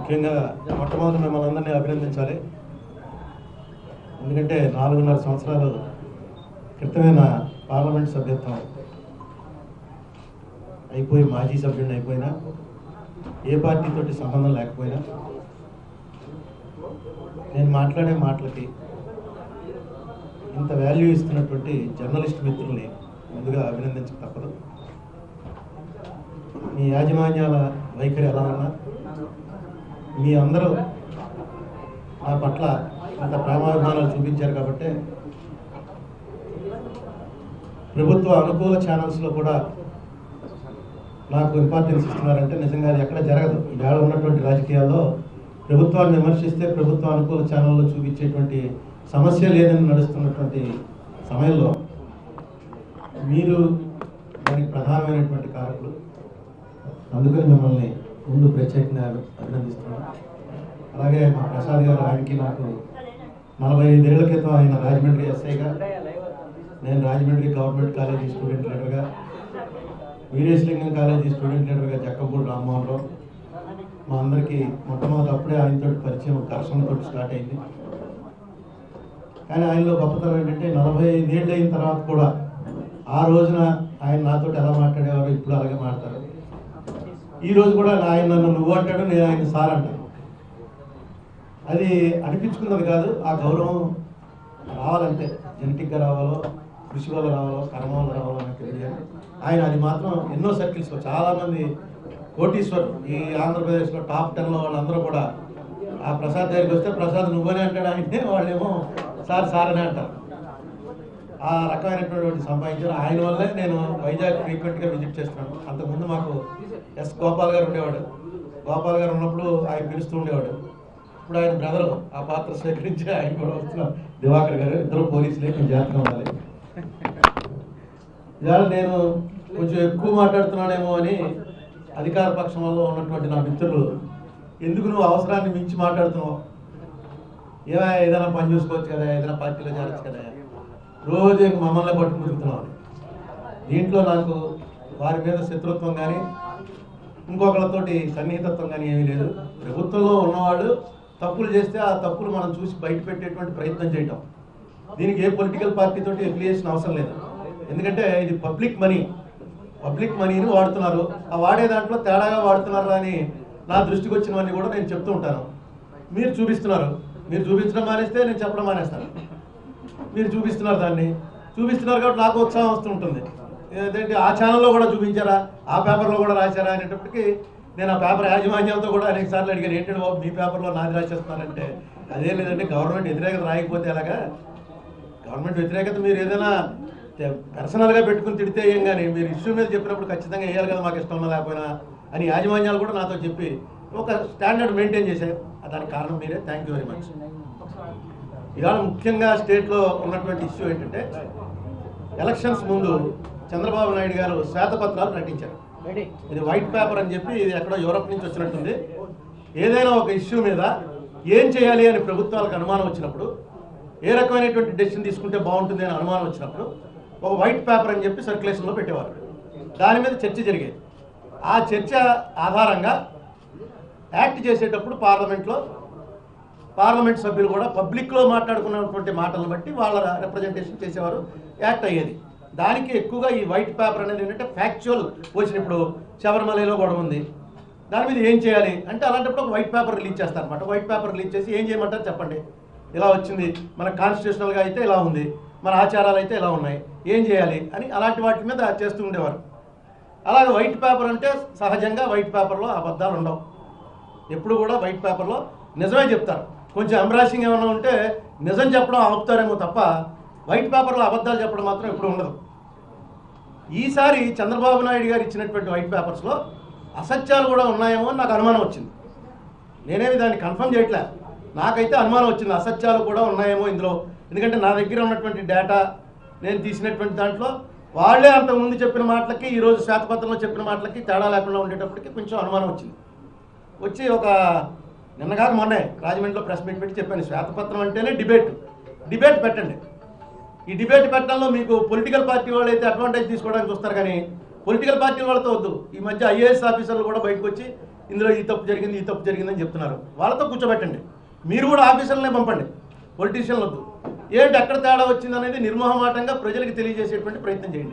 ముఖ్యంగా మొట్టమొదటి మిమ్మల్ని అందరినీ అభినందించాలి ఎందుకంటే నాలుగున్నర సంవత్సరాలు క్రితమే నా పార్లమెంట్ సభ్యత్వం అయిపోయి మాజీ సభ్యుడిని అయిపోయినా ఏ పార్టీతోటి సంబంధం లేకపోయినా నేను మాట్లాడే మాటలకి ఇంత వాల్యూ ఇస్తున్నటువంటి జర్నలిస్ట్ మిత్రుల్ని ముందుగా అభినందించక తప్పదు మీ యాజమాన్యాల వైఖరి ఎలా ఉన్నా మీ అందరూ నా పట్ల ఇంత ప్రేమాభిమానాలు చూపించారు కాబట్టి ప్రభుత్వ అనుకూల ఛానల్స్లో కూడా నాకు ఇంపార్టెన్స్ ఇస్తున్నారంటే నిజంగా అది ఎక్కడ జరగదు ఈవేళ ఉన్నటువంటి రాజకీయాల్లో ప్రభుత్వాన్ని విమర్శిస్తే ప్రభుత్వ అనుకూల ఛానల్లో చూపించేటువంటి సమస్య లేదని నడుస్తున్నటువంటి సమయంలో మీరు దానికి ప్రధానమైనటువంటి కారకులు అందుకని మిమ్మల్ని ముందు ప్రత్యేకంగా అభినందిస్తున్నాను అలాగే మా ప్రసాద్ గారు ఆయనకి నాకు నలభై ఐదేళ్ల క్రితం ఆయన రాజమండ్రి ఎస్ఐగా నేను రాజమండ్రి గవర్నమెంట్ కాలేజీ స్టూడెంట్ లీడర్గా వీరేశలింగం కాలేజీ స్టూడెంట్ లీడర్గా జక్కంపూడి రామ్మోహన్ రావు మా అందరికీ మొట్టమొదటి అప్పుడే ఆయనతో పరిచయం ఘర్షణతో స్టార్ట్ అయింది కానీ ఆయనలో గొప్పతనం ఏంటంటే నలభై ఐదేళ్ళు అయిన తర్వాత కూడా ఆ రోజున ఆయన నాతో ఎలా మాట్లాడేవారు ఇప్పుడు అలాగే మాట్లాడతారు ఈ రోజు కూడా ఆయన నన్ను నువ్వు అంటాడు నేను ఆయన సార్ అంటాను అది అనిపించుకున్నది కాదు ఆ గౌరవం రావాలంటే జెనెటిక్గా రావాలో కృషి వల్ల రావాలో కర్మ వల్ల రావాలో నాకు తెలియదు కానీ ఆయన అది మాత్రం ఎన్నో సర్కిల్స్లో చాలామంది కోటీశ్వర్ ఈ ఆంధ్రప్రదేశ్లో టాప్ టెన్లో వాళ్ళందరూ కూడా ఆ ప్రసాద్ దగ్గరికి వస్తే ప్రసాద్ నువ్వనే అంటాడు ఆయనే వాళ్ళేమో సార్ సార్ అని అంటారు ఆ రకమైనటువంటి సంపాదించారు ఆయన వల్లే నేను వైజాగ్ ఫ్రీక్వెంట్గా విజిట్ చేస్తున్నాను అంతకుముందు మాకు ఎస్ గోపాల్ గారు ఉండేవాడు గోపాల్ గారు ఉన్నప్పుడు ఆయన పిలుస్తూ ఉండేవాడు ఇప్పుడు ఆయన బ్రదర్ ఆ పాత్ర స్వీకరించి ఆయన కూడా వస్తున్నారు దివాకర్ గారు ఇద్దరు పోలీసులే కొంచెం జాగ్రత్తగా ఉండాలి ఇవాళ నేను కొంచెం ఎక్కువ మాట్లాడుతున్నానేమో అని అధికార పక్షంలో ఉన్నటువంటి నా మిత్రులు ఎందుకు నువ్వు అవసరాన్ని మించి మాట్లాడుతున్నావు ఏమైనా ఏదైనా పని చూసుకోవచ్చు కదా ఏదైనా పార్టీలో చేరచ్చు కదా రోజు ఇంక మమ్మల్ని పట్టుకుని తిరుగుతున్నావు దీంట్లో నాకు వారి మీద శత్రుత్వం కానీ ఇంకొకళ్ళతోటి సన్నిహితత్వం కానీ ఏమీ లేదు ప్రభుత్వంలో ఉన్నవాడు తప్పులు చేస్తే ఆ తప్పులు మనం చూసి బయట పెట్టేటువంటి ప్రయత్నం చేయటం దీనికి ఏ పొలిటికల్ పార్టీ తోటి ఎఫిలియేషన్ అవసరం లేదు ఎందుకంటే ఇది పబ్లిక్ మనీ పబ్లిక్ మనీని వాడుతున్నారు ఆ వాడే దాంట్లో తేడాగా వాడుతున్నారు అని నా దృష్టికి వచ్చినవన్నీ కూడా నేను చెప్తూ ఉంటాను మీరు చూపిస్తున్నారు మీరు చూపించడం మానేస్తే నేను చెప్పడం మానేస్తాను మీరు చూపిస్తున్నారు దాన్ని చూపిస్తున్నారు కాబట్టి నాకు ఉత్సాహం వస్తూ ఉంటుంది ఏదంటే ఆ ఛానల్లో కూడా చూపించారా ఆ పేపర్లో కూడా రాశారా అనేటప్పటికి నేను ఆ పేపర్ యాజమాన్యాలతో కూడా అనేక సార్లు అడిగాను ఏంటంటే బాబు మీ పేపర్లో నాది రాసేస్తున్నారంటే అదే లేదంటే గవర్నమెంట్ వ్యతిరేకత రాయకపోతే ఎలాగా గవర్నమెంట్ వ్యతిరేకత మీరు ఏదైనా తె- పర్సనల్గా పెట్టుకుని తిడితే ఏం కానీ మీరు ఇష్యూ మీద చెప్పినప్పుడు ఖచ్చితంగా వేయాలి కదా మాకు ఇష్టం ఉన్నా లేకపోయినా అని యాజమాన్యాలు కూడా నాతో చెప్పి ఒక స్టాండర్డ్ మెయింటైన్ చేశారు దానికి కారణం మీరే థ్యాంక్ యూ వెరీ మచ్ ఇవాళ ముఖ్యంగా స్టేట్లో ఉన్నటువంటి ఇష్యూ ఏంటంటే ఎలక్షన్స్ ముందు చంద్రబాబు నాయుడు గారు శ్వేతపత్రాలు ప్రకటించారు ఇది వైట్ పేపర్ అని చెప్పి ఇది ఎక్కడో యూరప్ నుంచి వచ్చినట్టుంది ఏదైనా ఒక ఇష్యూ మీద ఏం చేయాలి అని ప్రభుత్వాలకు అనుమానం వచ్చినప్పుడు ఏ రకమైనటువంటి డెసిషన్ తీసుకుంటే బాగుంటుంది అని అనుమానం వచ్చినప్పుడు ఒక వైట్ పేపర్ అని చెప్పి సర్క్యులేషన్లో పెట్టేవారు దాని మీద చర్చ జరిగేది ఆ చర్చ ఆధారంగా యాక్ట్ చేసేటప్పుడు పార్లమెంట్లో పార్లమెంట్ సభ్యులు కూడా పబ్లిక్లో మాట్లాడుకున్నటువంటి మాటలను బట్టి వాళ్ళ రిప్రజెంటేషన్ చేసేవారు యాక్ట్ అయ్యేది దానికి ఎక్కువగా ఈ వైట్ పేపర్ అనేది ఏంటంటే ఫ్యాక్చువల్ పొజిషన్ ఇప్పుడు శబరిమలలో కూడా ఉంది దాని మీద ఏం చేయాలి అంటే అలాంటప్పుడు ఒక వైట్ పేపర్ రిలీజ్ చేస్తారనమాట వైట్ పేపర్ రిలీజ్ చేసి ఏం చేయమంటారు చెప్పండి ఇలా వచ్చింది మన కాన్స్టిట్యూషనల్గా అయితే ఇలా ఉంది మన ఆచారాలు అయితే ఇలా ఉన్నాయి ఏం చేయాలి అని అలాంటి వాటి మీద చేస్తూ ఉండేవారు అలాగే వైట్ పేపర్ అంటే సహజంగా వైట్ పేపర్లో అబద్ధాలు ఉండవు ఎప్పుడు కూడా వైట్ పేపర్లో నిజమే చెప్తారు కొంచెం ఎంబ్రాసింగ్ ఏమైనా ఉంటే నిజం చెప్పడం ఆపుతారేమో తప్ప వైట్ పేపర్లో అబద్ధాలు చెప్పడం మాత్రం ఎప్పుడు ఉండదు ఈసారి చంద్రబాబు నాయుడు గారు ఇచ్చినటువంటి వైట్ పేపర్స్లో అసత్యాలు కూడా ఉన్నాయేమో అని నాకు అనుమానం వచ్చింది నేనేమి దాన్ని కన్ఫర్మ్ చేయట్లే నాకైతే అనుమానం వచ్చింది అసత్యాలు కూడా ఉన్నాయేమో ఇందులో ఎందుకంటే నా దగ్గర ఉన్నటువంటి డేటా నేను తీసినటువంటి దాంట్లో వాళ్ళే అంతకుముందు చెప్పిన మాటలకి ఈరోజు శ్వేతపత్రంలో చెప్పిన మాటలకి తేడా లేకుండా ఉండేటప్పటికి కొంచెం అనుమానం వచ్చింది వచ్చి ఒక నిన్న కాక మొన్నే రాజమండ్రిలో ప్రెస్ మీట్ పెట్టి చెప్పాను శ్వేతపత్రం అంటేనే డిబేట్ డిబేట్ పెట్టండి ఈ డిబేట్ పెట్టడంలో మీకు పొలిటికల్ పార్టీ వాళ్ళు అయితే అడ్వాంటేజ్ తీసుకోవడానికి చూస్తారు కానీ పొలిటికల్ పార్టీ వాళ్ళతో వద్దు ఈ మధ్య ఐఏఎస్ ఆఫీసర్లు కూడా బయటకు వచ్చి ఇందులో ఈ తప్పు జరిగింది ఈ తప్పు జరిగిందని చెప్తున్నారు వాళ్ళతో కూర్చోబెట్టండి మీరు కూడా ఆఫీసర్లనే పంపండి పొలిటీషియన్లు వద్దు ఏంటి ఎక్కడ తేడా వచ్చింది అనేది నిర్మోహమాటంగా ప్రజలకు తెలియజేసేటువంటి ప్రయత్నం చేయండి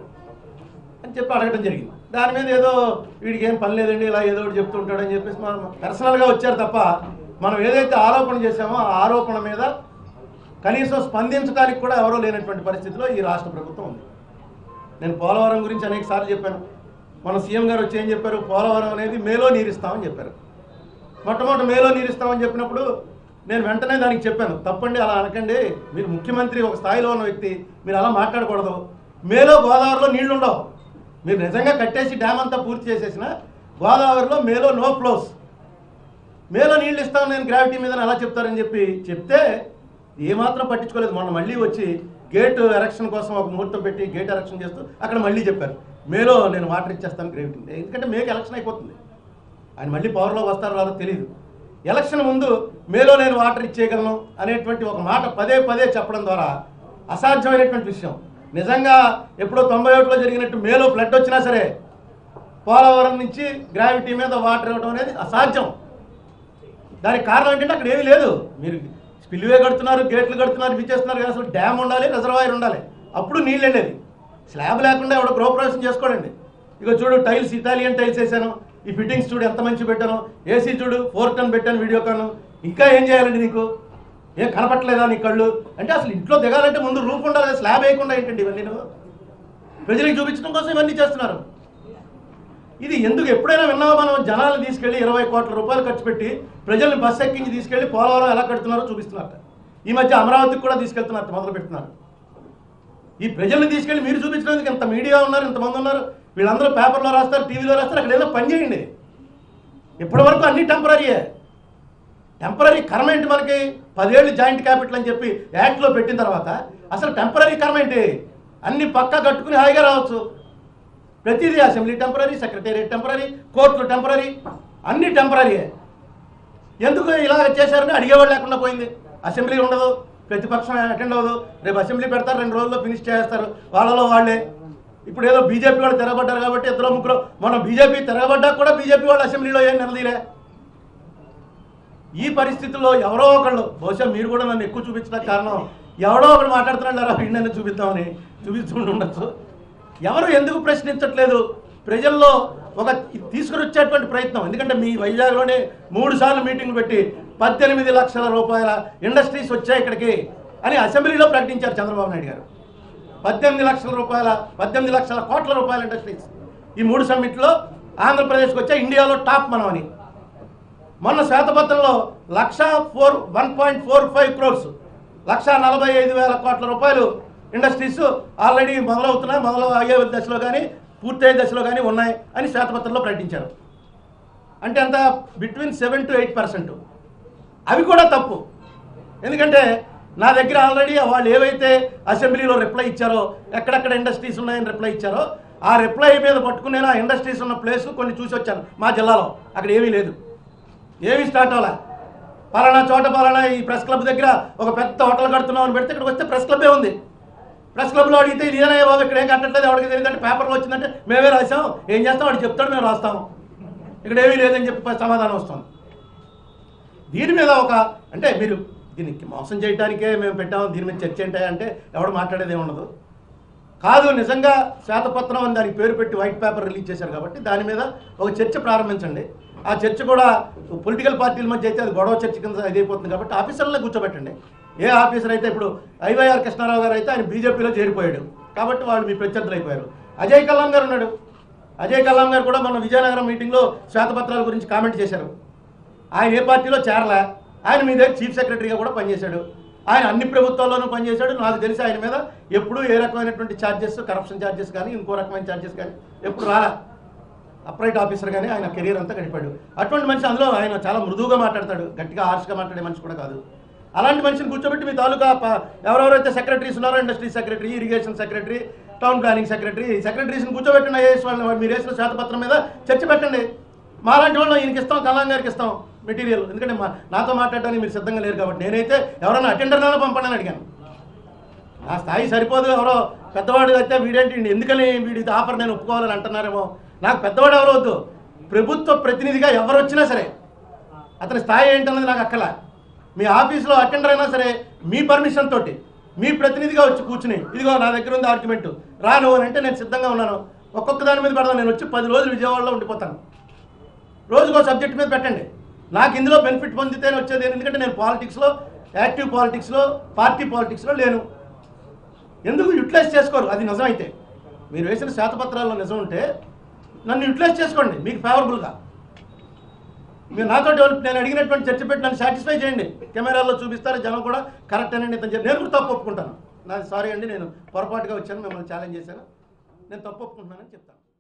అని చెప్పి అడగడం జరిగింది దాని మీద ఏదో వీడికి ఏం పని లేదండి ఇలా ఏదో ఒకటి చెప్తుంటాడని చెప్పేసి మనం పర్సనల్గా వచ్చారు తప్ప మనం ఏదైతే ఆరోపణ చేశామో ఆ ఆరోపణ మీద కనీసం స్పందించడానికి కూడా ఎవరో లేనటువంటి పరిస్థితిలో ఈ రాష్ట్ర ప్రభుత్వం ఉంది నేను పోలవరం గురించి అనేక సార్లు చెప్పాను మన సీఎం గారు వచ్చి ఏం చెప్పారు పోలవరం అనేది మేలో నీరిస్తామని చెప్పారు మొట్టమొదటి మేలో నీరిస్తామని చెప్పినప్పుడు నేను వెంటనే దానికి చెప్పాను తప్పండి అలా అనకండి మీరు ముఖ్యమంత్రి ఒక స్థాయిలో ఉన్న వ్యక్తి మీరు అలా మాట్లాడకూడదు మేలో గోదావరిలో నీళ్లు ఉండవు మీరు నిజంగా కట్టేసి డ్యామ్ అంతా పూర్తి చేసేసిన గోదావరిలో మేలో నో ఫ్లోస్ మేలో నీళ్ళు ఇస్తాను నేను గ్రావిటీ మీద ఎలా చెప్తారని చెప్పి చెప్తే ఏమాత్రం పట్టించుకోలేదు మొన్న మళ్ళీ వచ్చి గేట్ ఎరక్షన్ కోసం ఒక ముహూర్తం పెట్టి గేట్ ఎరక్షన్ చేస్తూ అక్కడ మళ్ళీ చెప్పారు మేలో నేను వాటర్ ఇచ్చేస్తాను గ్రావిటీ ఎందుకంటే మేకి ఎలక్షన్ అయిపోతుంది ఆయన మళ్ళీ పవర్లోకి వస్తారో రాదో తెలియదు ఎలక్షన్ ముందు మేలో నేను వాటర్ ఇచ్చేయగలను అనేటువంటి ఒక మాట పదే పదే చెప్పడం ద్వారా అసాధ్యమైనటువంటి విషయం నిజంగా ఎప్పుడో తొంభై ఒకటిలో జరిగినట్టు మేలో ఫ్లడ్ వచ్చినా సరే పోలవరం నుంచి గ్రావిటీ మీద వాటర్ ఇవ్వడం అనేది అసాధ్యం దానికి కారణం ఏంటంటే అక్కడ ఏమీ లేదు మీరు స్పిల్వే కడుతున్నారు గేట్లు కడుతున్నారు ఇవి చేస్తున్నారు కదా, అసలు డ్యామ్ ఉండాలి రిజర్వాయర్ ఉండాలి అప్పుడు నీళ్ళు వెళ్ళేది స్లాబ్ లేకుండా ఎవడ గృహప్రవేశం చేసుకోడండి ఇక చూడు టైల్స్ ఇటాలియన్ టైల్స్ వేసాను ఈ ఫిట్టింగ్స్ చూడు ఎంత మంచి పెట్టాను ఏసీ చూడు ఫోర్ టన్ పెట్టాను వీడియో కాను ఇంకా ఏం చేయాలండి నీకు ఏం కనపట్లేదా నీ కళ్ళు అంటే అసలు ఇంట్లో దిగాలంటే ముందు రూఫ్ ఉండాలి స్లాబ్ వేయకుండా ఏంటండి ఇవన్నీ ప్రజలకు చూపించడం కోసం ఇవన్నీ చేస్తున్నారు ఇది ఎందుకు ఎప్పుడైనా విన్నామా మనం జనాలను తీసుకెళ్లి ఇరవై కోట్ల రూపాయలు ఖర్చు పెట్టి ప్రజల్ని బస్ ఎక్కించి తీసుకెళ్లి పోలవరం ఎలా కడుతున్నారో చూపిస్తున్నారట ఈ మధ్య అమరావతికి కూడా తీసుకెళ్తున్నారు మొదలు పెడుతున్నారు ఈ ప్రజల్ని తీసుకెళ్లి మీరు చూపించడానికి ఇంత మీడియా ఉన్నారు ఇంతమంది ఉన్నారు వీళ్ళందరూ పేపర్లో రాస్తారు టీవీలో రాస్తారు అక్కడ ఏదో పని చేయండి ఇప్పటి వరకు అన్ని టెంపరీయే టెంపరీ కర్మ ఏంటి మనకి పదేళ్ళు జాయింట్ క్యాపిటల్ అని చెప్పి యాక్ట్లో పెట్టిన తర్వాత అసలు టెంపరీ కర్మ ఏంటి అన్ని పక్కా కట్టుకుని హాయిగా రావచ్చు ప్రతిదీ అసెంబ్లీ టెంపరీ సెక్రటేరియట్ టెంపరీ కోర్టులు టెంపరీ అన్ని టెంపరీయే ఎందుకు ఇలా చేశారని అడిగేవాళ్ళు లేకుండా పోయింది అసెంబ్లీ ఉండదు ప్రతిపక్షం అటెండ్ అవ్వదు రేపు అసెంబ్లీ పెడతారు రెండు రోజుల్లో ఫినిష్ చేస్తారు వాళ్ళలో వాళ్ళే ఇప్పుడు ఏదో బీజేపీ వాళ్ళు తిరగబడ్డారు కాబట్టి ఇద్దరు ముగ్గురు మన బీజేపీ తిరగబడ్డా కూడా బీజేపీ వాళ్ళు అసెంబ్లీలో ఏం నిలదీలే ఈ పరిస్థితుల్లో ఎవరో ఒకళ్ళు బహుశా మీరు కూడా నన్ను ఎక్కువ చూపించడానికి కారణం ఎవడో ఒకడు మాట్లాడుతున్నాడు వీడిని నన్ను చూపిద్దామని చూపిస్తుండి ఉండొచ్చు ఎవరు ఎందుకు ప్రశ్నించట్లేదు ప్రజల్లో ఒక తీసుకుని వచ్చేటువంటి ప్రయత్నం ఎందుకంటే మీ వైజాగ్లోనే మూడు సార్లు మీటింగ్ పెట్టి పద్దెనిమిది లక్షల రూపాయల ఇండస్ట్రీస్ వచ్చాయి ఇక్కడికి అని అసెంబ్లీలో ప్రకటించారు చంద్రబాబు నాయుడు గారు పద్దెనిమిది లక్షల రూపాయల పద్దెనిమిది లక్షల కోట్ల రూపాయల ఇండస్ట్రీస్ ఈ మూడు సమ్మిట్లో ఆంధ్రప్రదేశ్కి వచ్చే ఇండియాలో టాప్ మనం అని మొన్న శ్వేతపత్రంలో lakh four one point four five crores lakh నలభై ఐదు వేల కోట్ల రూపాయలు ఇండస్ట్రీస్ ఆల్రెడీ మొదలవుతున్నాయి మొదలు అయ్యే దశలో కానీ పూర్తయ్యే దశలో కానీ ఉన్నాయి అని శ్వేతపత్రంలో ప్రకటించారు అంటే అంత between seven to eight percent అవి కూడా తప్పు ఎందుకంటే నా దగ్గర ఆల్రెడీ వాళ్ళు ఏవైతే అసెంబ్లీలో రిప్లై ఇచ్చారో ఎక్కడెక్కడ ఇండస్ట్రీస్ ఉన్నాయని రిప్లై ఇచ్చారో ఆ రిప్లై మీద పట్టుకునే ఆ ఇండస్ట్రీస్ ఉన్న ప్లేస్ కొన్ని చూసి వచ్చాను మా జిల్లాలో అక్కడ ఏమీ లేదు ఏమీ స్టార్ట్ అవ్వలే పలానా చోట పలానా ఈ ప్రెస్ క్లబ్ దగ్గర ఒక పెద్ద హోటల్ కడుతున్నాం అని పెడితే ఇక్కడికి వస్తే ప్రెస్ క్లబ్బే ఉంది ప్రెస్ క్లబ్లో అడిగితే ఇది ఏదైనా బాబు ఇక్కడ ఏం కట్టట్లేదు ఎవరికి తెలియదంటే పేపర్లో వచ్చిందంటే మేమే రాసాం ఏం చేస్తాం వాడు చెప్తాడు మేము రాస్తాం ఇక్కడ ఏమీ లేదని చెప్పి సమాధానం వస్తుంది దీని మీద ఒక అంటే మీరు దీనికి మోసం చేయడానికే మేము పెట్టాము దీని మీద చర్చ ఏంటి అంటే ఎవడు మాట్లాడేది ఏమి ఉండదు కాదు నిజంగా శ్వేతపత్రం అని దానికి పేరు పెట్టి వైట్ పేపర్ రిలీజ్ చేశారు కాబట్టి దాని మీద ఒక చర్చ ప్రారంభించండి ఆ చర్చ కూడా పొలిటికల్ పార్టీల మధ్య అయితే అది గొడవ చర్చ కింద ఇది అయిపోతుంది కాబట్టి ఆఫీసర్లే కూర్చోబెట్టండి ఏ ఆఫీసర్ అయితే ఇప్పుడు ఐవైఆర్ కృష్ణారావు గారు అయితే ఆయన బీజేపీలో చేరిపోయాడు కాబట్టి వాళ్ళు మీ ప్రత్యర్థులు అయిపోయారు అజయ్ కల్లాం గారు ఉన్నాడు అజయ్ కల్లాం గారు కూడా మన విజయనగరం మీటింగ్లో శ్వేతపత్రాల గురించి కామెంట్ చేశారు ఆయన ఏ పార్టీలో చేరలే ఆయన మీ దగ్గర చీఫ్ సెక్రటరీగా కూడా పనిచేశాడు ఆయన అన్ని ప్రభుత్వాల్లోనూ పనిచేశాడు నాకు తెలిసి ఆయన మీద ఎప్పుడూ ఏ రకమైనటువంటి ఛార్జెస్ కరప్షన్ ఛార్జెస్ కానీ ఇంకో రకమైన ఛార్జెస్ కానీ ఎప్పుడు రాలా అప్రైట్ ఆఫీసర్ కానీ ఆయన కెరీర్ అంతా గడిపాడు అటువంటి మనిషి అందులో ఆయన చాలా మృదువుగా మాట్లాడతాడు గట్టిగా హార్ష్గా మాట్లాడే మనిషి కూడా కాదు అలాంటి మనిషిని కూర్చోబెట్టి మీ తాలూకా ప- ఎవరెవరైతే సెక్రటరీస్ ఉన్నారో industry secretary irrigation secretary town planning secretary సెక్రటరీస్ని కూర్చోబెట్టిన ఐఏఎస్ వాళ్ళని మీరు వేసిన శ్వేతపత్రం మీద చర్చ పెట్టండి మాలాంటి వాళ్ళు ఈయనకి ఇస్తాం కలాం గారికి ఇస్తాం మెటీరియల్ ఎందుకంటే మా నాతో మాట్లాడడానికి మీరు సిద్ధంగా లేరు కాబట్టి నేనైతే ఎవరైనా అటెండర్నైనా పంపండి అని అడిగాను ఆ స్థాయి సరిపోదు ఎవరో పెద్దవాడు అయితే వీడేంటి ఎందుకని వీడి ఆఫర్ నేను ఒప్పుకోవాలని అంటున్నారేమో నాకు పెద్దవాడు ఎవరు వద్దు ప్రభుత్వ ప్రతినిధిగా ఎవరు వచ్చినా సరే అతని స్థాయి ఏంటన్నది నాకు అక్కల మీ ఆఫీస్లో అటెండర్ అయినా సరే మీ పర్మిషన్ తోటి మీ ప్రతినిధిగా వచ్చి కూర్చుని ఇదిగో నా దగ్గర ఉంది ఆర్గ్యుమెంట్ రాను అని అంటే నేను సిద్ధంగా ఉన్నాను ఒక్కొక్క దాని మీద పెడదాం నేను వచ్చి పది రోజులు విజయవాడలో ఉండిపోతాను రోజుకో సబ్జెక్ట్ మీద పెట్టండి నాకు ఇందులో బెనిఫిట్ పొందితేనే వచ్చేది ఎందుకంటే నేను పాలిటిక్స్లో యాక్టివ్ పాలిటిక్స్లో పార్టీ పాలిటిక్స్లో లేను ఎందుకు యూటిలైజ్ చేసుకోరు అది నిజమైతే మీరు వేసిన శాతపత్రాల్లో నిజం ఉంటే నన్ను యూటిలైజ్ చేసుకోండి మీకు ఫేవరబుల్గా మీరు నాతో నేను అడిగినటువంటి చర్చ పెట్టి నన్ను సాటిస్ఫై చేయండి కెమెరాల్లో చూపిస్తారు జనం కూడా కరెక్ట్ అని ఇతను చెప్పి నేను కూడా తప్పు ఒప్పుకుంటాను నాది సారీ అండి నేను పొరపాటుగా వచ్చాను మిమ్మల్ని ఛాలెంజ్ చేశాను నేను తప్పు ఒప్పుకుంటున్నానని చెప్తాను